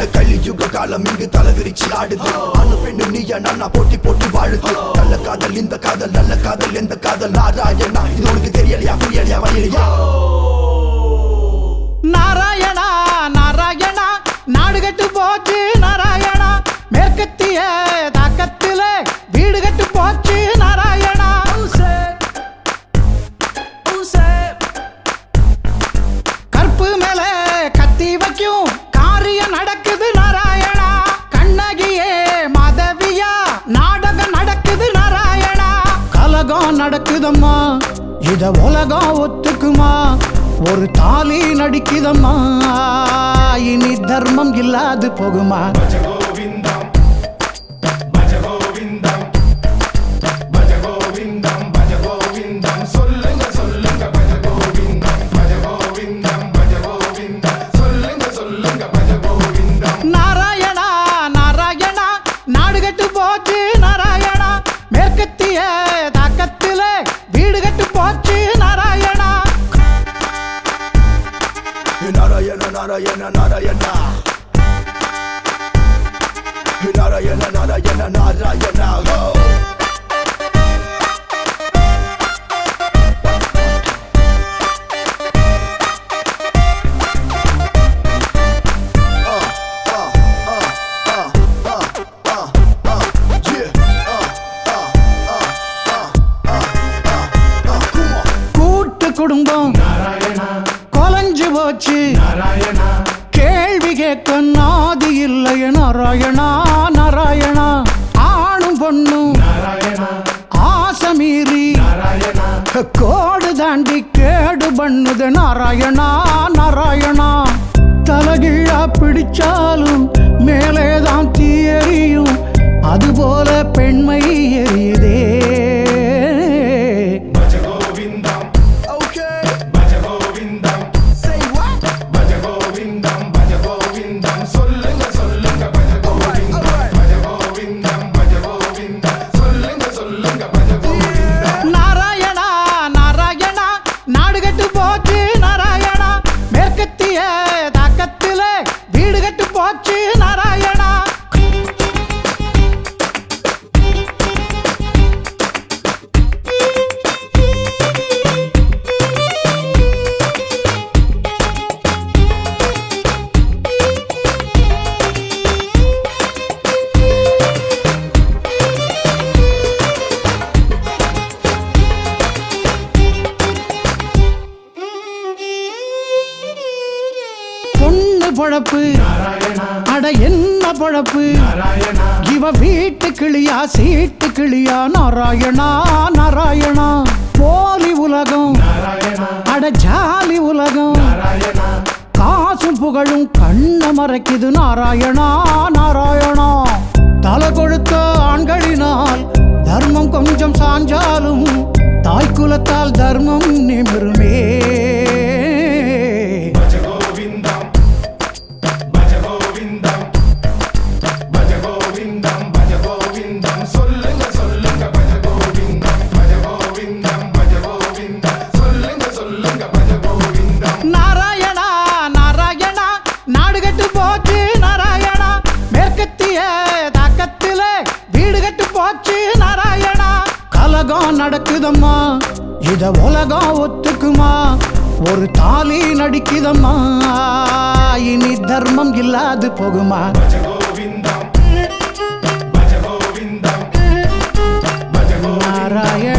கலியுக காலம் இங்கு தலைவிரிச்சு ஆடுது அணு பெண்ணு நீய நானா போட்டி போட்டு வாழுது நல்ல காதல் இந்த காதல் நல்ல காதல் எந்த காதல் நாராயணா இது உனக்கு தெரியலையா புரியலையா வழியலையா நாராயணா நாராயணா நாடு கட்டு போச்சு நாராயணா மேற்கத்திய தாக்கத்தில வீடு கட்டு போச்சு நாராயணா கற்பு மேல கத்தி வைக்கும் காரியம் நடக்குது நாராயணா கண்ணகியே மாதவியா நாடகம் நடக்குது நாராயணா கலகம் நடக்குதம்மா இத உலகம் ஒத்துக்குமா ஒரு தாலி நடிக்குதம்மா இனி தர்மம் இல்லாது போகுமா భజగోవిందం భజగోవిందం భజగోవిందం భజగోవిందం சொல்லுங்க சொல்லுங்க భజగోవిందం భజగోవిందం భజగోవిందం சொல்லுங்க சொல்லுங்க భజగోవిందం நாராயணா நாராயணா நாடு கட்டு போச்சு நாராயணா மேற்கத்திய தாக்கத்தில வீடு கட்டு போச்சு நாராயணா நாராயண நாராயண நாராயணா நாராயண நாராயண நாராயணா ஓ கூட்டு குடும்பம் கொலைஞ்சு போச்சு கேள்வி கேட்க நாதி இல்லைய நாராயணா நாராயணா ஆணும் பொண்ணும் ஆசை மீறி கோடு தாண்டி கேடு பண்ணுது நாராயணா நாராயணா தலகீழா பிடிச்சாலும் மேலேதான் தீ எரியும் அதுபோல பெண்மை எரியுதே Bhaja Govindam Okay, Bhaja Govindam say what? Bhaja Govindam Bhaja Govindam சொல்லுங்க சொல்லுங்க భజగోవిందం భజగోవిందం భజగోవిందం சொல்லுங்க சொல்லுங்க భజగోవిందం நாராயணா நாராயணா நாடு கட்டு போச்சு நாராயணா மேற்கத்திய தாக்கத்தில வீடு கட்டு போச்சு நாராயணா பொண்ணு பொழப்பு அட என்ன பொழப்பு இவ வீட்டு கிளியா சீட்டு கிளியா நாராயணா நாராயணா போலி உலகம் அட ஜாலி உலகம் காசும் புகழும் கண்ண மறைக்குது நாராயணா நாராயணா தலை கொழுத்த ஆண்களினால் தர்மம் கொஞ்சம் சாஞ்சாலும் தாய் குலத்தால் தர்மம் நிமிருமே భజగోవిందం భజగోవిందం భజగోవిందం భజగోవిందం சொல்லுங்க சொல்லுங்க భజగోవిందం భజగోవిందం భజగోవిందం சொல்லுங்க சொல்லுங்க భజగోవిందం நாராயணா நாராயணா நாடு கட்டு போச்சு நாராயணா மேற்கத்திய தாக்கத்தில வீடு கட்டு போச்சு நாராயணா கலகம் நடக்குதம்மா இத உலகம் ஒத்துக்குமா ஒரு தாலி நடிக்குதம்மா இனி தர்மம் இல்லாது போகுமா భజగోవిందం భజగోవిందం భజగోవిందం நாராயண